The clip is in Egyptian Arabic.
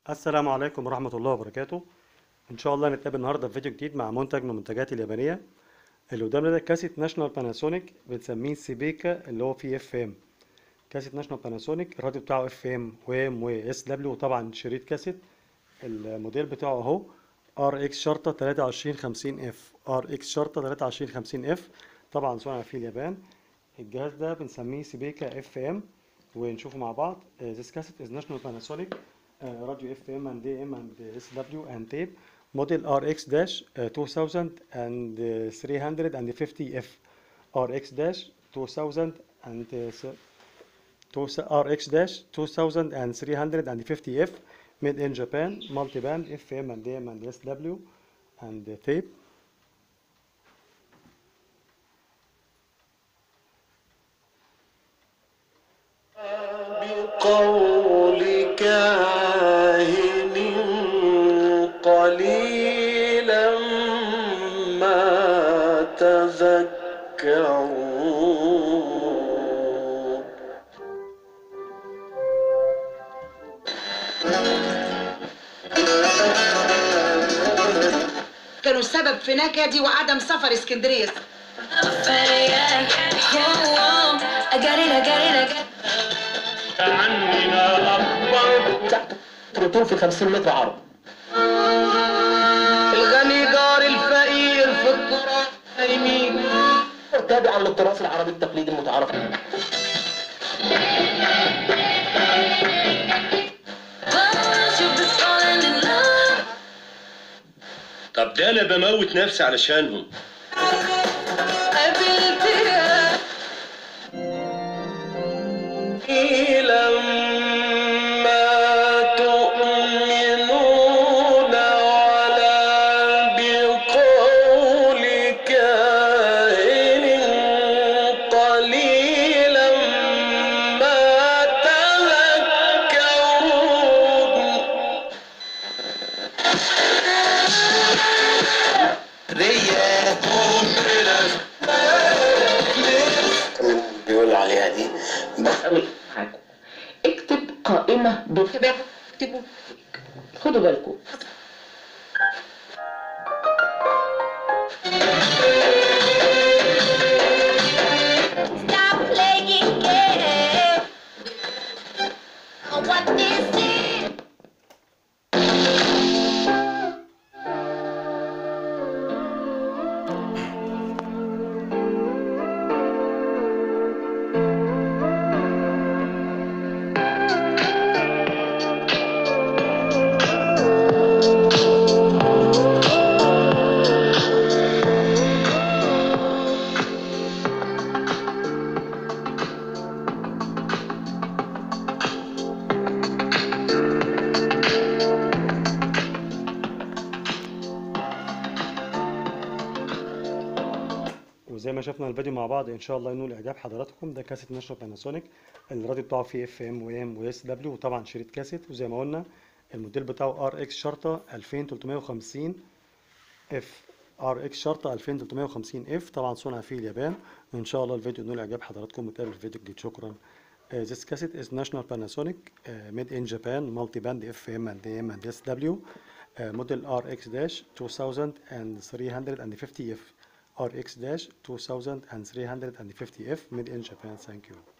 السلام عليكم ورحمة الله وبركاته إن شاء الله نتقابل النهاردة في فيديو جديد مع منتج من المنتجات اليابانية اللي قدامنا ده كاسيت ناشونال باناسونيك بنسميه سيبيكا اللي هو فيه اف ام كاسيت ناشونال باناسونيك الراديو بتاعه اف ام وام واس دبليو وطبعا شريط كاسيت الموديل بتاعه اهو ار اكس شرطة 2350 اف ار اكس شرطة 2350 اف طبعا صنع في اليابان الجهاز ده بنسميه سيبيكا اف ام ونشوفه مع بعض this cassette is national Panasonic uh, radio FM and AM and SW and tape model RX dash uh, 2350F RX dash 2000 and uh, s- two- RX dash 2350F made in Japan multi-band FM and AM and SW and uh, tape بقول كاهن قليلا ما تذكرون كانوا السبب في نكدي وعدم سفر اسكندريه I got it, I got it, I got it. عننا أكبر تحت طول في 50 متر عرض الغني جار الفقير في التراب نايمين تابعا للتراث العربي التقليدي المتعارف Once you've been falling in love. طب ده انا بموت نفسي علشانهم قابلتها لما تؤمنون ولا بقول كاهن قليلا ما تذكرون بيقول عليها دي أقول معاكم اكتب قائمة بكتاب اكتبوا خدوا بالكم Stop playing games. What this is. وزي ما شفنا الفيديو مع بعض ان شاء الله ينول اعجاب حضراتكم ده كاسيت ناشونال باناسونيك الراديو بتاعه فيه اف ام وام واس دبليو وطبعا شريط كاسيت وزي ما قلنا الموديل بتاعه ار اكس شرطه 2350 اف ار اكس شرطه 2350 اف طبعا صنع في اليابان وان شاء الله الفيديو ينول اعجاب حضراتكم ونتقابل في فيديو جديد شكرا Uh, this cassette is National Panasonic uh, made in Japan multi-band FM and AM and SW uh, model RX-2350F RX-2350F made in Japan thank you